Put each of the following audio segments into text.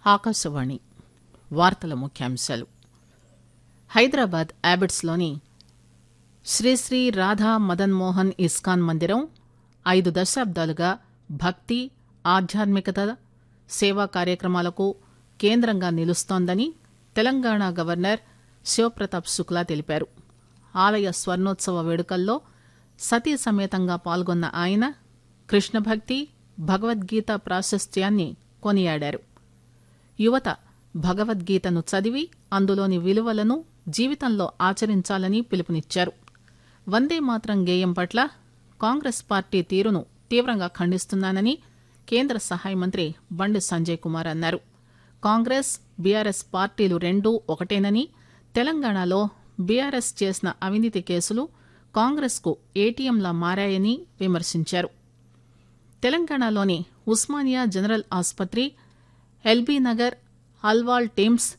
ఆకాశవాణి వార్తల ముఖ్యాంశాలు హైదరాబాద్ యాబిట్స్లోని శ్రీశ్రీ రాధా మదన్ మోహన్ ఇస్కాన్ మందిరం ఐదు దశాబ్దాలుగా భక్తి ఆధ్యాత్మికత సేవా కార్యక్రమాలకు కేంద్రంగా నిలుస్తోందని తెలంగాణ గవర్నర్ శివప్రతాప్ శుక్లా తెలిపారు ఆలయ స్వర్ణోత్సవ వేడుకల్లో సతీ సమేతంగా పాల్గొన్న ఆయన కృష్ణభక్తి భగవద్గీత ప్రాశస్త్యాన్ని కొనియాడారు యువత భగవద్గీతను చదివి అందులోని విలువలను జీవితంలో ఆచరించాలని పిలుపునిచ్చారు వందే మాత్రం గేయం పట్ల కాంగ్రెస్ పార్టీ తీరును తీవ్రంగా ఖండిస్తున్నానని కేంద్ర సహాయ మంత్రి బండి సంజయ్ కుమార్ అన్నారు కాంగ్రెస్ బీఆర్ఎస్ పార్టీలు రెండూ ఒకటేనని తెలంగాణలో బీఆర్ఎస్ చేసిన అవినీతి కేసులు కాంగ్రెస్కు ఏటీఎంలా మారాయని విమర్శించారు తెలంగాణలోని ఉస్మానియా జనరల్ ఆసుపత్రి LB Nagar Alwal TIMS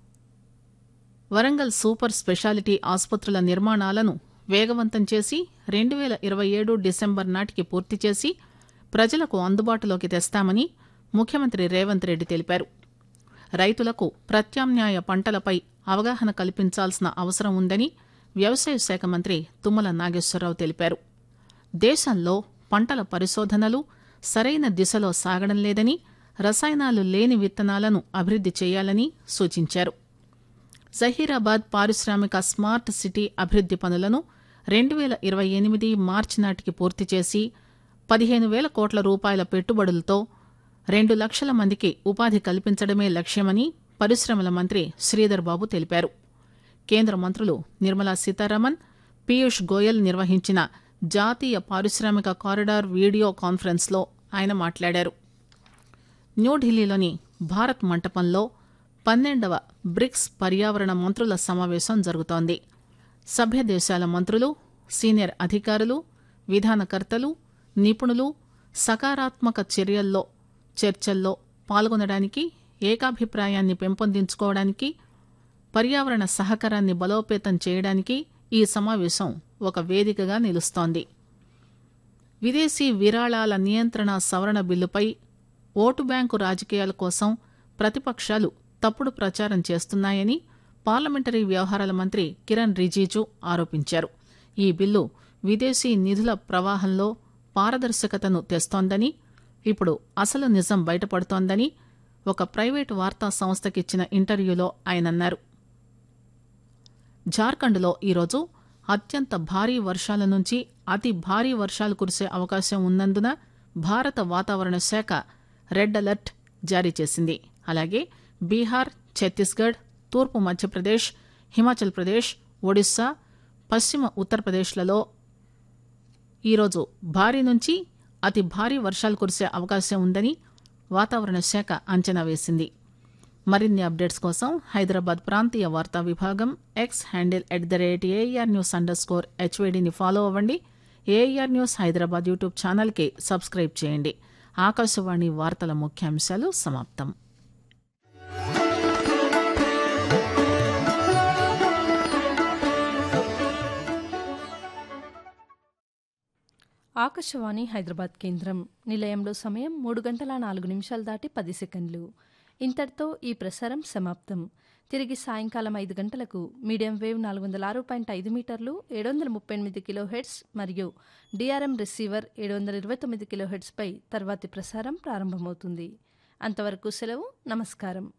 Warangal super speciality ఆసుపత్రుల నిర్మాణాలను వేగవంతం చేసి రెండు పేల ఇరవై ఏడు డిసెంబర్ నాటికి పూర్తి చేసి ప్రజలకు అందుబాటులోకి తెస్తామని ముఖ్యమంత్రి రేవంత్ రెడ్డి తెలిపారు రైతులకు ప్రత్యామ్నాయ పంటలపై అవగాహన కల్పించాల్సిన అవసరం ఉందని వ్యవసాయ శాఖ మంత్రి తుమ్మల నాగేశ్వరరావు తెలిపారు దేశంలో పంటల పరిశోధనలు సరైన దిశలో సాగడం లేదని రసాయనాలు లేని విత్తనాలను అభివృద్ది చేయాలని సూచించారు జహీరాబాద్ పారిశ్రామిక స్మార్ట్ సిటీ అభివృద్ది పనులను రెండు పేల ఇరవై ఎనిమిది మార్చి నాటికి పూర్తి చేసి పదిహేను వేల కోట్ల రూపాయల పెట్టుబడులతో రెండు లక్షల మందికి ఉపాధి కల్పించడమే లక్ష్యమని పరిశ్రమల మంత్రి శ్రీధర్ బాబు తెలిపారు కేంద్ర మంత్రులు నిర్మలా సీతారామన్ పీయూష్ గోయల్ నిర్వహించిన జాతీయ పారిశ్రామిక కారిడార్ వీడియో కాన్ఫరెన్స్లో ఆయన మాట్లాడారు న్యూఢిల్లీలోని భారత్ మంటపంలో పన్నెండవ బ్రిక్స్ పర్యావరణ మంత్రుల సమావేశం జరుగుతోంది సభ్య దేశాల మంత్రులు సీనియర్ అధికారులు విధానకర్తలు నిపుణులు సకారాత్మక చర్యల్లో చర్చల్లో పాల్గొనడానికి ఏకాభిప్రాయాన్ని పెంపొందించుకోవడానికి పర్యావరణ సహకారాన్ని బలోపేతం చేయడానికి ఈ సమావేశం ఒక వేదికగా నిలుస్తోంది విదేశీ విరాళాల నియంత్రణ సవరణ బిల్లుపై ఓటు బ్యాంకు రాజకీయాల కోసం ప్రతిపక్షాలు తప్పుడు ప్రచారం చేస్తున్నాయని పార్లమెంటరీ వ్యవహారాల మంత్రి కిరణ్ రిజిజు ఆరోపించారు ఈ బిల్లు విదేశీ నిధుల ప్రవాహంలో పారదర్శకతను తెస్తోందని ఇప్పుడు అసలు నిజం బయటపడుతోందని ఒక ప్రైవేటు వార్తా సంస్థకిచ్చిన ఇంటర్వ్యూలో ఆయన అన్నారు జార్ఖండ్లో ఈరోజు అత్యంత భారీ వర్షాల నుంచి అతి భారీ వర్షాలు కురిసే అవకాశం ఉన్నందున భారత వాతావరణ శాఖ రెడ్ అలర్ట్ జారీ చేసింది అలాగే బీహార్ ఛత్తీస్గఢ్ తూర్పు మధ్యప్రదేశ్ హిమాచల్ ప్రదేశ్ ఒడిశా పశ్చిమ ఉత్తరప్రదేశ్లలో ఈరోజు భారీ నుంచి అతి భారీ వర్షాలు కురిసే అవకాశం ఉందని వాతావరణ శాఖ అంచనా వేసింది మరిన్ని అప్డేట్స్ కోసం హైదరాబాద్ ప్రాంతీయ వార్తా విభాగం X handle at the rate AIR news underscore స్కోర్ హెచ్వేడిని ఫాలో అవ్వండి ఏఆర్ న్యూస్ హైదరాబాద్ యూట్యూబ్ ఛానల్కి సబ్స్క్రైబ్ చేయండి ఆకాశవాణి వార్తల ముఖ్యాంశాలు సమాప్తం ఆకాశవాణి హైదరాబాద్ కేంద్రం నిలయంలో సమయం మూడు గంటల నాలుగు నిమిషాలు దాటి పది సెకండ్లు ఇంతటితో ఈ ప్రసారం సమాప్తం తిరిగి సాయంకాలం ఐదు గంటలకు మీడియం వేవ్ నాలుగు వందల ఆరు పాయింట్ ఐదు మీటర్లు ఏడు వందల ముప్పై ఎనిమిది కిలో హెడ్స్ మరియు డిఆర్ఎం రిసీవర్ ఏడు వందల ఇరవై తొమ్మిది కిలో హెడ్స్పై తర్వాతి ప్రసారం ప్రారంభమవుతుంది అంతవరకు సెలవు నమస్కారం